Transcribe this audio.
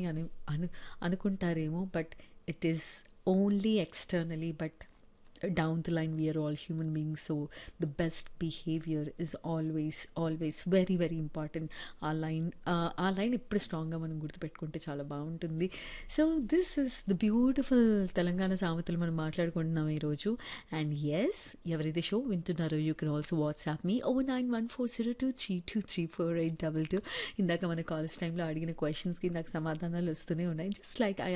అని అను అను అనుకుంటారేమో but it is only externally but down the line we are all human beings so the best behavior is always always very very important ఆ line ఆ line ఎప్పుడు స్ట్రాంగ్గా మనం గుర్తుపెట్టుకుంటే చాలా బాగుంటుంది so this is the beautiful Telangana సామెతలు మనం మాట్లాడుకుంటున్నాం ఈరోజు అండ్ ఎస్ ఎవరైతే షో వింటున్నారో యూ కెన్ ఆల్సో వాట్సాప్ మీ O nine one four zero two three two three four eight double two ఇందాక మన కాలేజ్ టైంలో అడిగిన క్వశ్చన్స్కి నాకు సమాధానాలు వస్తూనే ఉన్నాయి జస్ట్ లైక్ ఐ